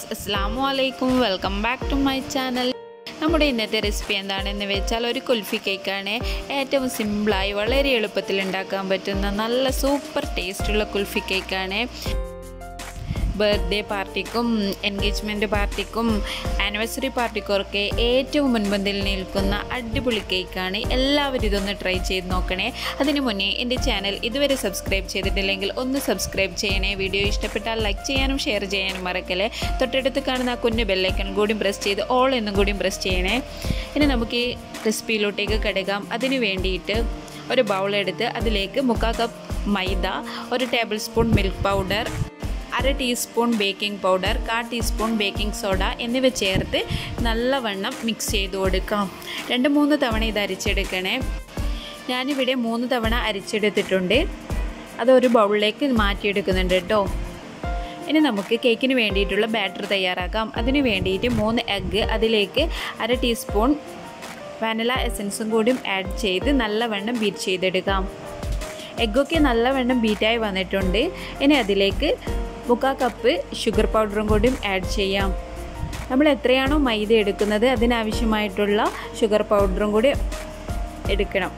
friends അസ്സാം വലൈക്കും welcome back to my channel നമ്മുടെ ഇന്നത്തെ റെസിപ്പി എന്താണെന്ന് വെച്ചാൽ ഒരു കുൽഫി കേക്കാണ് ഏറ്റവും സിമ്പിളായി വളരെ എളുപ്പത്തിൽ ഉണ്ടാക്കാൻ പറ്റുന്ന നല്ല സൂപ്പർ ടേസ്റ്റുള്ള കുൽഫി കേക്കാണ് ബർത്ത്ഡേ പാർട്ടിക്കും എൻഗേജ്മെൻറ്റ് പാർട്ടിക്കും ആനിവേഴ്സറി പാർട്ടിക്കൊക്കെ ഏറ്റവും മുൻപന്തിൽ നിൽക്കുന്ന അടിപൊളി കേക്കാണ് എല്ലാവരും ഇതൊന്ന് ട്രൈ ചെയ്ത് നോക്കണേ അതിനു മുന്നേ എൻ്റെ ചാനൽ ഇതുവരെ സബ്സ്ക്രൈബ് ചെയ്തിട്ടില്ലെങ്കിൽ ഒന്ന് സബ്സ്ക്രൈബ് ചെയ്യണേ വീഡിയോ ഇഷ്ടപ്പെട്ടാൽ ലൈക്ക് ചെയ്യാനും ഷെയർ ചെയ്യാനും മറക്കല്ലേ തൊട്ടടുത്ത് കാണുന്ന ആ കുഞ്ഞു ബെല്ലൈക്കൺ കൂടി പ്രസ് ചെയ്ത് ഓൾ എന്നും കൂടി പ്രസ് ചെയ്യണേ ഇനി നമുക്ക് ഈ റെസിപ്പിയിലോട്ടേക്ക് കിടക്കാം അതിന് വേണ്ടിയിട്ട് ഒരു ബൗൾ എടുത്ത് അതിലേക്ക് മുക്കാൽ കപ്പ് മൈദ ഒരു ടേബിൾ സ്പൂൺ മിൽക്ക് പൗഡർ അര ടീസ്പൂൺ ബേക്കിംഗ് പൗഡർ കാ ടീസ്പൂൺ ബേക്കിംഗ് സോഡ എന്നിവ ചേർത്ത് നല്ലവണ്ണം മിക്സ് ചെയ്ത് കൊടുക്കാം രണ്ട് മൂന്ന് തവണ ഇത് അരിച്ചെടുക്കണേ ഞാനിവിടെ മൂന്ന് തവണ അരിച്ചെടുത്തിട്ടുണ്ട് അത് ഒരു ബൗളിലേക്ക് മാറ്റിയെടുക്കുന്നുണ്ട് കേട്ടോ ഇനി നമുക്ക് കേക്കിന് വേണ്ടിയിട്ടുള്ള ബാറ്റർ തയ്യാറാക്കാം അതിന് വേണ്ടിയിട്ട് മൂന്ന് എഗ്ഗ് അതിലേക്ക് അര ടീസ്പൂൺ വാനില എസൻസും കൂടിയും ആഡ് ചെയ്ത് നല്ലവണ്ണം ബീറ്റ് ചെയ്തെടുക്കാം എഗ്ഗൊക്കെ നല്ലവണ്ണം ബീറ്റായി വന്നിട്ടുണ്ട് ഇനി അതിലേക്ക് മുക്കാൽ കപ്പ് ഷുഗർ പൗഡറും കൂടിയും ആഡ് ചെയ്യാം നമ്മൾ എത്രയാണോ മൈദ എടുക്കുന്നത് അതിനാവശ്യമായിട്ടുള്ള ഷുഗർ പൗഡറും കൂടി എടുക്കണം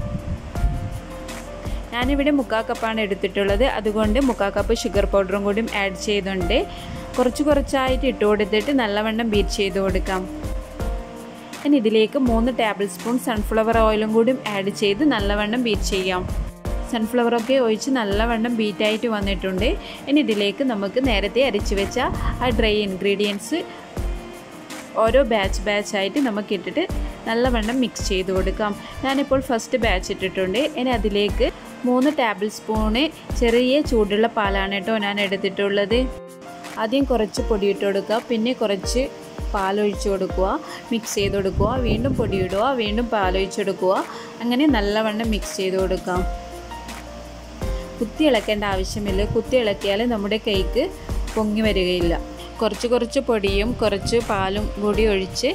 ഞാനിവിടെ മുക്കാൽ കപ്പാണ് എടുത്തിട്ടുള്ളത് അതുകൊണ്ട് മുക്കാൽ കപ്പ് ഷുഗർ പൗഡറും കൂടിയും ആഡ് ചെയ്തുകൊണ്ട് കുറച്ച് കുറച്ചായിട്ട് ഇട്ട് കൊടുത്തിട്ട് നല്ലവണ്ണം ബീറ്റ് ചെയ്ത് കൊടുക്കാം ഇനി ഇതിലേക്ക് മൂന്ന് ടേബിൾ സ്പൂൺ സൺഫ്ലവർ ഓയിലും കൂടിയും ആഡ് ചെയ്ത് നല്ലവണ്ണം ബീറ്റ് ചെയ്യാം സൺഫ്ലവറൊക്കെ ഒഴിച്ച് നല്ലവണ്ണം ബീറ്റായിട്ട് വന്നിട്ടുണ്ട് ഇനി ഇതിലേക്ക് നമുക്ക് നേരത്തെ അരച്ച് വെച്ച ആ ഡ്രൈ ഇൻഗ്രീഡിയൻസ് ഓരോ ബാച്ച് ബാച്ചായിട്ട് നമുക്ക് ഇട്ടിട്ട് നല്ലവണ്ണം മിക്സ് ചെയ്ത് കൊടുക്കാം ഞാനിപ്പോൾ ഫസ്റ്റ് ബാച്ച് ഇട്ടിട്ടുണ്ട് ഇനി അതിലേക്ക് മൂന്ന് ടേബിൾ സ്പൂണ് ചെറിയ ചൂടുള്ള പാലാണ് കേട്ടോ ഞാൻ എടുത്തിട്ടുള്ളത് ആദ്യം കുറച്ച് പൊടിയിട്ട് കൊടുക്കുക പിന്നെ കുറച്ച് പാലൊഴിച്ച് കൊടുക്കുക മിക്സ് ചെയ്ത് കൊടുക്കുക വീണ്ടും പൊടിയിടുക വീണ്ടും പാലൊഴിച്ചെടുക്കുക അങ്ങനെ നല്ലവണ്ണം മിക്സ് ചെയ്ത് കൊടുക്കാം കുത്തി ഇളക്കേണ്ട ആവശ്യമില്ല കുത്തി ഇളക്കിയാൽ നമ്മുടെ കേക്ക് പൊങ്ങി വരികയില്ല കുറച്ച് കുറച്ച് പൊടിയും കുറച്ച് പാലും കൂടി ഒഴിച്ച്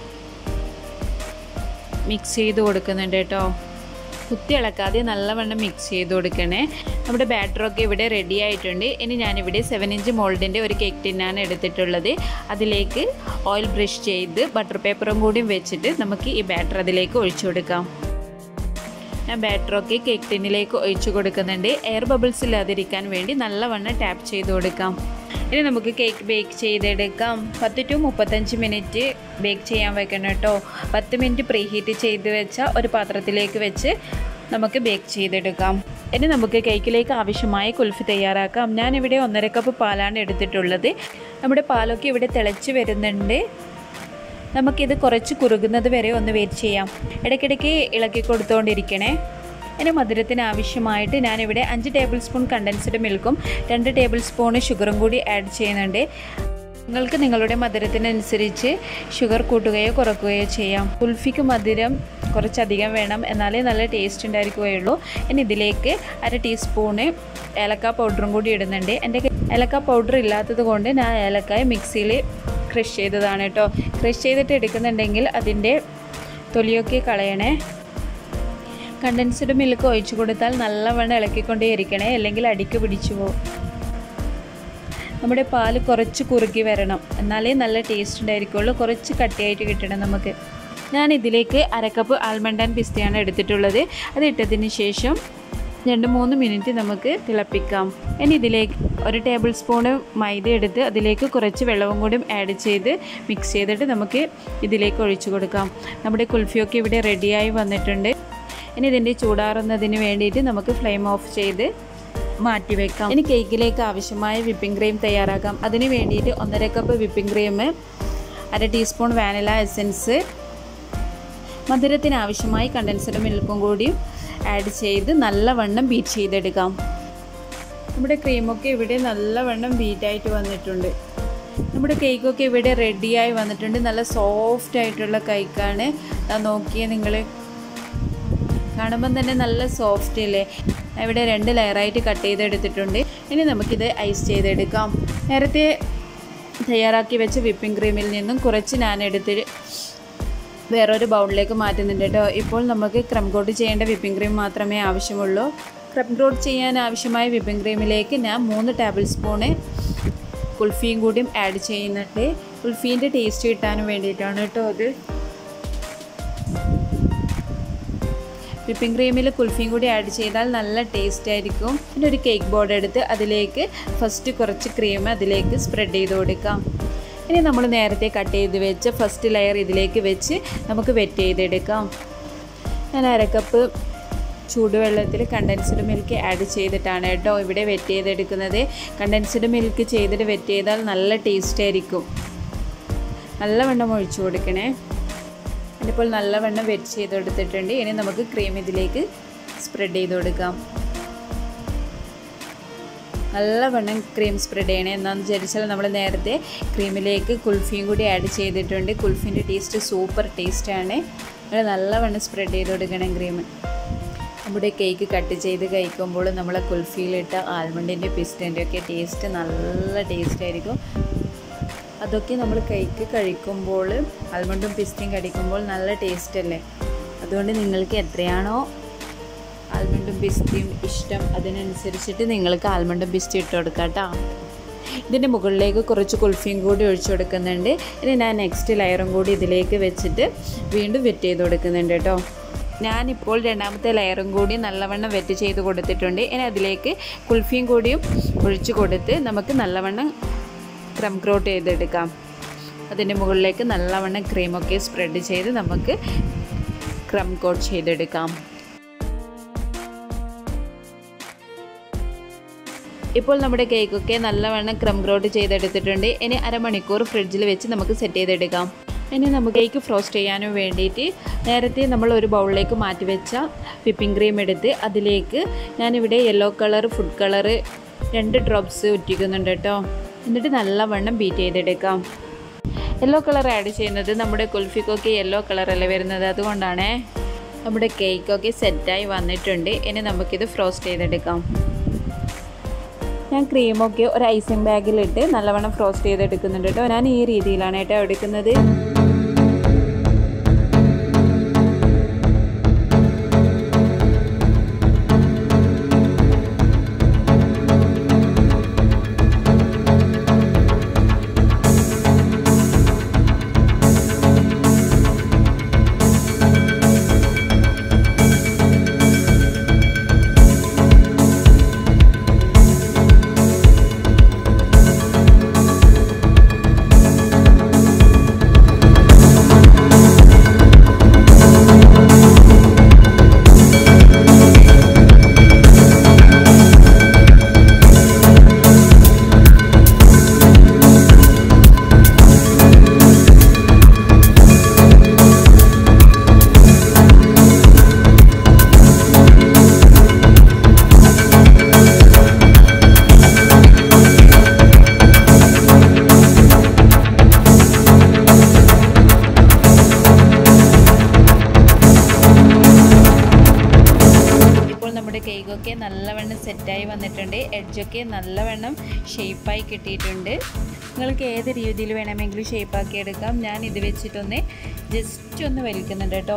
മിക്സ് ചെയ്ത് കൊടുക്കുന്നുണ്ട് കേട്ടോ കുത്തി ഇളക്കാതെ നല്ലവണ്ണം മിക്സ് ചെയ്ത് കൊടുക്കണേ നമ്മുടെ ബാറ്ററൊക്കെ ഇവിടെ റെഡി ആയിട്ടുണ്ട് ഇനി ഞാനിവിടെ സെവൻ ഇഞ്ച് മോൾഡിൻ്റെ ഒരു കേക്ക് ടിന്നാണ് എടുത്തിട്ടുള്ളത് അതിലേക്ക് ഓയിൽ ബ്രഷ് ചെയ്ത് ബട്ടർ പേപ്പറും കൂടിയും വെച്ചിട്ട് നമുക്ക് ഈ ബാറ്റർ അതിലേക്ക് ഒഴിച്ചു കൊടുക്കാം ഞാൻ ബാറ്ററൊക്കെ കേക്ക് ടിന്നിലേക്ക് ഒഴിച്ചു കൊടുക്കുന്നുണ്ട് എയർ ബബിൾസ് ഇല്ലാതിരിക്കാൻ വേണ്ടി നല്ലവണ്ണം ടാപ്പ് ചെയ്ത് കൊടുക്കാം ഇനി നമുക്ക് കേക്ക് ബേക്ക് ചെയ്തെടുക്കാം പത്ത് ടു മുപ്പത്തഞ്ച് മിനിറ്റ് ബേക്ക് ചെയ്യാൻ വെക്കണം കേട്ടോ പത്ത് മിനിറ്റ് പ്രീ ഹീറ്റ് ചെയ്ത് വെച്ച ഒരു പാത്രത്തിലേക്ക് വെച്ച് നമുക്ക് ബേക്ക് ചെയ്തെടുക്കാം ഇനി നമുക്ക് കേക്കിലേക്ക് ആവശ്യമായ കുൽഫി തയ്യാറാക്കാം ഞാനിവിടെ ഒന്നര കപ്പ് പാലാണ് എടുത്തിട്ടുള്ളത് നമ്മുടെ പാലൊക്കെ ഇവിടെ തിളച്ച് വരുന്നുണ്ട് നമുക്കിത് കുറച്ച് കുറുകുന്നത് വരെ ഒന്ന് വെയിറ്റ് ചെയ്യാം ഇടയ്ക്കിടയ്ക്ക് ഇളക്കി കൊടുത്തുകൊണ്ടിരിക്കണേ ഇനി മധുരത്തിന് ആവശ്യമായിട്ട് ഞാനിവിടെ അഞ്ച് ടേബിൾ സ്പൂൺ കണ്ടൻസ്ഡ് മിൽക്കും രണ്ട് ടേബിൾ സ്പൂൺ ഷുഗറും കൂടി ആഡ് ചെയ്യുന്നുണ്ട് നിങ്ങൾക്ക് നിങ്ങളുടെ മധുരത്തിനനുസരിച്ച് ഷുഗർ കൂട്ടുകയോ കുറക്കുകയോ ചെയ്യാം കുൽഫിക്ക് മധുരം കുറച്ചധികം വേണം എന്നാലേ നല്ല ടേസ്റ്റ് ഉണ്ടായിരിക്കുകയുള്ളൂ ഇനി ഇതിലേക്ക് അര ടീസ്പൂണ് ഏലക്ക പൗഡറും കൂടി ഇടുന്നുണ്ട് എൻ്റെ ഏലക്ക പൗഡർ ഇല്ലാത്തത് കൊണ്ട് ഞാൻ ഏലക്കായ മിക്സിയിൽ ക്രഷ് ചെയ്തതാണ് കേട്ടോ ക്രഷ് ചെയ്തിട്ട് എടുക്കുന്നുണ്ടെങ്കിൽ അതിൻ്റെ തൊലിയൊക്കെ കളയണേ കണ്ടൻസ്ഡ് മിൽക്ക് ഒഴിച്ചു കൊടുത്താൽ നല്ലവണ്ണം ഇളക്കിക്കൊണ്ടേ ഇരിക്കണേ അല്ലെങ്കിൽ അടിക്ക് പിടിച്ചു പോകും നമ്മുടെ പാല് കുറച്ച് കുറുകി വരണം എന്നാലേ നല്ല ടേസ്റ്റ് ഉണ്ടായിരിക്കുള്ളൂ കുറച്ച് കട്ടിയായിട്ട് കിട്ടണം നമുക്ക് ഞാൻ ഇതിലേക്ക് അരക്കപ്പ് ആൽമണ്ട് ആൻഡ് പിസ്തയാണ് എടുത്തിട്ടുള്ളത് അത് ഇട്ടതിന് ശേഷം രണ്ട് മൂന്ന് മിനിറ്റ് നമുക്ക് തിളപ്പിക്കാം ഇനി ഇതിലേക്ക് ഒരു ടേബിൾ സ്പൂണ് മൈദ എടുത്ത് അതിലേക്ക് കുറച്ച് വെള്ളവും കൂടി ആഡ് ചെയ്ത് മിക്സ് ചെയ്തിട്ട് നമുക്ക് ഇതിലേക്ക് ഒഴിച്ചു കൊടുക്കാം നമ്മുടെ കുൽഫിയൊക്കെ ഇവിടെ റെഡിയായി വന്നിട്ടുണ്ട് ഇനി ഇതിൻ്റെ ചൂടാറുന്നതിന് വേണ്ടിയിട്ട് നമുക്ക് ഫ്ലെയിം ഓഫ് ചെയ്ത് മാറ്റി വെക്കാം ഇനി കേക്കിലേക്ക് ആവശ്യമായ വിപ്പിംഗ് ക്രീം തയ്യാറാക്കാം അതിന് വേണ്ടിയിട്ട് ഒന്നര കപ്പ് വിപ്പിംഗ് ക്രീം അര ടീസ്പൂൺ വാനില എസൻസ് മധുരത്തിന് ആവശ്യമായി കണ്ടൻസ്ഡ് മിൽക്കും കൂടി ആഡ് ചെയ്ത് നല്ലവണ്ണം ബീറ്റ് ചെയ്തെടുക്കാം നമ്മുടെ ക്രീമൊക്കെ ഇവിടെ നല്ലവണ്ണം ബീറ്റായിട്ട് വന്നിട്ടുണ്ട് നമ്മുടെ കേക്കൊക്കെ ഇവിടെ റെഡിയായി വന്നിട്ടുണ്ട് നല്ല സോഫ്റ്റ് ആയിട്ടുള്ള കേക്കാണ് നോക്കിയേ നിങ്ങൾ കാണുമ്പം തന്നെ നല്ല സോഫ്റ്റ് ഇല്ലേ ഇവിടെ രണ്ട് ലെയറായിട്ട് കട്ട് ചെയ്തെടുത്തിട്ടുണ്ട് ഇനി നമുക്കിത് ഐസ് ചെയ്തെടുക്കാം നേരത്തെ തയ്യാറാക്കി വെച്ച വിപ്പിംഗ് ക്രീമിൽ നിന്നും കുറച്ച് ഞാൻ എടുത്ത് വേറൊരു ബൗളിലേക്ക് മാറ്റുന്നുണ്ട് കേട്ടോ ഇപ്പോൾ നമുക്ക് ക്രം കോട്ട് ചെയ്യേണ്ട വിപ്പിംഗ് ക്രീം മാത്രമേ ആവശ്യമുള്ളൂ ക്രം കോട്ട് ചെയ്യാൻ ആവശ്യമായ വിപ്പിംഗ് ക്രീമിലേക്ക് ഞാൻ മൂന്ന് ടേബിൾ സ്പൂണ് കുൽഫിയും കൂടിയും ആഡ് ചെയ്യുന്നുണ്ട് കുൽഫീൻ്റെ ടേസ്റ്റ് കിട്ടാനും വേണ്ടിയിട്ടാണ് കേട്ടോ അത് വിപ്പിംഗ് ക്രീമിൽ കുൽഫിയും കൂടി ആഡ് ചെയ്താൽ നല്ല ടേസ്റ്റ് ആയിരിക്കും പിന്നെ ഒരു കേക്ക് ബോർഡ് എടുത്ത് അതിലേക്ക് ഫസ്റ്റ് കുറച്ച് ക്രീം അതിലേക്ക് സ്പ്രെഡ് ചെയ്ത് കൊടുക്കാം ഇനി നമ്മൾ നേരത്തെ കട്ട് ചെയ്ത് വെച്ച ഫസ്റ്റ് ലെയർ ഇതിലേക്ക് വെച്ച് നമുക്ക് വെറ്റ് ചെയ്തെടുക്കാം ഞാൻ അരക്കപ്പ് ചൂടുവെള്ളത്തിൽ കണ്ടൻസ്ഡ് മിൽക്ക് ആഡ് ചെയ്തിട്ടാണ് കേട്ടോ ഇവിടെ വെറ്റ് ചെയ്തെടുക്കുന്നത് കണ്ടൻസ്ഡ് മിൽക്ക് ചെയ്തിട്ട് വെറ്റ് ചെയ്താൽ നല്ല ടേസ്റ്റ് ആയിരിക്കും നല്ലവണ്ണം ഒഴിച്ചു കൊടുക്കണേ അതിപ്പോൾ നല്ലവണ്ണം വെറ്റ് ചെയ്ത് കൊടുത്തിട്ടുണ്ട് ഇനി നമുക്ക് ക്രീം ഇതിലേക്ക് സ്പ്രെഡ് ചെയ്ത് കൊടുക്കാം നല്ലവണ്ണം ക്രീം സ്പ്രെഡ് ചെയ്യണേ എന്താണെന്ന് വിചാരിച്ചാൽ നമ്മൾ നേരത്തെ ക്രീമിലേക്ക് കുൽഫിയും കൂടി ആഡ് ചെയ്തിട്ടുണ്ട് കുൽഫിൻ്റെ ടേസ്റ്റ് സൂപ്പർ ടേസ്റ്റാണ് നമ്മൾ നല്ലവണ്ണം സ്പ്രെഡ് ചെയ്ത് കൊടുക്കണം ക്രീം നമ്മുടെ കേക്ക് കട്ട് ചെയ്ത് കഴിക്കുമ്പോൾ നമ്മൾ കുൽഫിയിലിട്ട ആൽമണ്ടിൻ്റെ പിസ്റ്റിൻ്റെ ഒക്കെ ടേസ്റ്റ് നല്ല ടേസ്റ്റ് ആയിരിക്കും അതൊക്കെ നമ്മൾ കേക്ക് കഴിക്കുമ്പോൾ ആൽമണ്ടും പിസ്തയും കഴിക്കുമ്പോൾ നല്ല ടേസ്റ്റ് അല്ലേ അതുകൊണ്ട് നിങ്ങൾക്ക് എത്രയാണോ ആൽമണ്ടും പിസ്തയും ഇഷ്ടം അതിനനുസരിച്ചിട്ട് നിങ്ങൾക്ക് ആൽമണ്ടും പിസ്തി ഇട്ട് കൊടുക്കാം കേട്ടോ ഇതിൻ്റെ മുകളിലേക്ക് കുറച്ച് കുൽഫിയും കൂടി ഒഴിച്ചു കൊടുക്കുന്നുണ്ട് ഇനി ഞാൻ നെക്സ്റ്റ് ലെയറും കൂടി ഇതിലേക്ക് വെച്ചിട്ട് വീണ്ടും വെറ്റ് ചെയ്ത് കൊടുക്കുന്നുണ്ട് കേട്ടോ ഞാനിപ്പോൾ രണ്ടാമത്തെ ലെയറും കൂടി നല്ലവണ്ണം വെറ്റ് ചെയ്ത് കൊടുത്തിട്ടുണ്ട് ഇനി അതിലേക്ക് കുൽഫിയും കൂടിയും ഒഴിച്ചു കൊടുത്ത് നമുക്ക് നല്ലവണ്ണം ക്രം ക്രോട്ട് ചെയ്തെടുക്കാം അതിൻ്റെ മുകളിലേക്ക് നല്ലവണ്ണം ക്രീമൊക്കെ സ്പ്രെഡ് ചെയ്ത് നമുക്ക് ക്രം കോട്ട് ചെയ്തെടുക്കാം ഇപ്പോൾ നമ്മുടെ കേക്കൊക്കെ നല്ലവണ്ണം ക്രം ഗ്രോട്ട് ചെയ്തെടുത്തിട്ടുണ്ട് ഇനി അരമണിക്കൂർ ഫ്രിഡ്ജിൽ വെച്ച് നമുക്ക് സെറ്റ് ചെയ്തെടുക്കാം ഇനി നമുക്ക് കേക്ക് ഫ്രോസ്റ്റ് ചെയ്യാനും വേണ്ടിയിട്ട് നേരത്തെ നമ്മൾ ഒരു ബൗളിലേക്ക് മാറ്റി വെച്ച വിപ്പിംഗ് ക്രീം എടുത്ത് അതിലേക്ക് ഞാനിവിടെ യെല്ലോ കളർ ഫുഡ് കളർ രണ്ട് ഡ്രോപ്സ് ഉറ്റിക്കുന്നുണ്ട് കേട്ടോ എന്നിട്ട് നല്ലവണ്ണം ബീറ്റ് ചെയ്തെടുക്കാം യെല്ലോ കളർ ആഡ് ചെയ്യുന്നത് നമ്മുടെ കുൽഫിക്കൊക്കെ യെല്ലോ കളറല്ലേ വരുന്നത് അതുകൊണ്ടാണ് നമ്മുടെ കേക്കൊക്കെ സെറ്റായി വന്നിട്ടുണ്ട് ഇനി നമുക്കിത് ഫ്രോസ്റ്റ് ചെയ്തെടുക്കാം ഞാൻ ക്രീമൊക്കെ ഒരു ഐസിങ് ബാഗിലിട്ട് നല്ലവണ്ണം ഫ്രോസ്റ്റ് ചെയ്തെടുക്കുന്നുണ്ട് കേട്ടോ ഞാൻ ഈ രീതിയിലാണ് കേട്ടോ എടുക്കുന്നത് ഇപ്പോൾ നമ്മുടെ കേക്കൊക്കെ നല്ലവണ്ണം സെറ്റായി വന്നിട്ടുണ്ട് എഡ്ജൊക്കെ നല്ലവണ്ണം ഷേപ്പായി കിട്ടിയിട്ടുണ്ട് നിങ്ങൾക്ക് ഏത് രീതിയിൽ വേണമെങ്കിലും ഷേപ്പാക്കി എടുക്കാം ഞാൻ ഇത് വെച്ചിട്ടൊന്ന് ജസ്റ്റ് ഒന്ന് വലിക്കുന്നുണ്ട് കേട്ടോ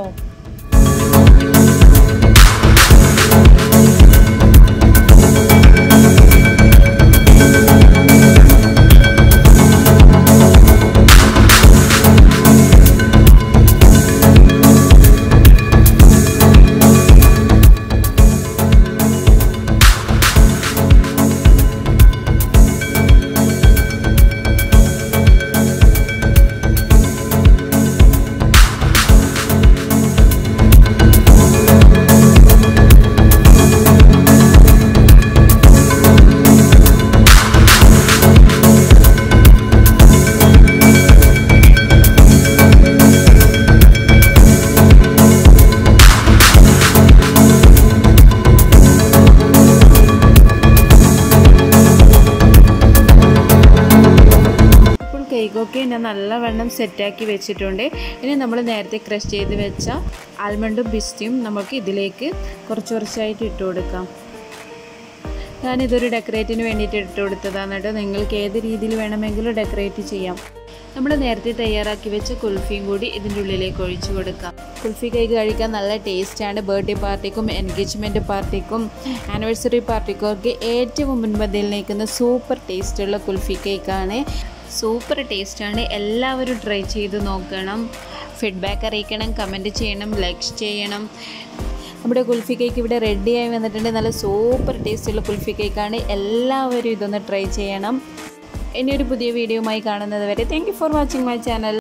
ഇപ്പോൾ കേക്കൊക്കെ ഞാൻ നല്ലവണ്ണം സെറ്റാക്കി വെച്ചിട്ടുണ്ട് ഇനി നമ്മൾ നേരത്തെ ക്രഷ് ചെയ്ത് വെച്ച ആൽമണ്ടും പിസ്തയും നമുക്ക് ഇതിലേക്ക് കുറച്ച് കുറച്ചായിട്ട് ഇട്ട് കൊടുക്കാം ഞാനിതൊരു ഡെക്കറേറ്റിന് വേണ്ടിയിട്ട് ഇട്ട് കൊടുത്തതാണ് കേട്ടോ നിങ്ങൾക്ക് ഏത് രീതിയിൽ വേണമെങ്കിലും ഡെക്കറേറ്റ് ചെയ്യാം നമ്മൾ നേരത്തെ തയ്യാറാക്കി വെച്ച കുൽഫിയും കൂടി ഇതിൻ്റെ ഉള്ളിലേക്ക് ഒഴിച്ചു കൊടുക്കാം കുൽഫി കേക്ക് കഴിക്കാൻ നല്ല ടേസ്റ്റാണ് ബർത്ത്ഡേ പാർട്ടിക്കും എൻഗേജ്മെൻറ്റ് പാർട്ടിക്കും ആനിവേഴ്സറി പാർട്ടിക്കും ഒക്കെ ഏറ്റവും മുൻപന്തിയിൽ നിൽക്കുന്ന സൂപ്പർ ടേസ്റ്റുള്ള കുൽഫി കേക്കാണ് സൂപ്പർ ടേസ്റ്റാണ് എല്ലാവരും ട്രൈ ചെയ്ത് നോക്കണം ഫീഡ്ബാക്ക് അറിയിക്കണം കമൻറ്റ് ചെയ്യണം ലൈക്ക് ചെയ്യണം നമ്മുടെ കുൽഫി കേക്ക് ഇവിടെ റെഡിയായി വന്നിട്ടുണ്ട് നല്ല സൂപ്പർ ടേസ്റ്റുള്ള കുൽഫി കേക്കാണ് എല്ലാവരും ഇതൊന്ന് ട്രൈ ചെയ്യണം ഇനിയൊരു പുതിയ വീഡിയോയുമായി കാണുന്നത് വരെ thank you for watching my channel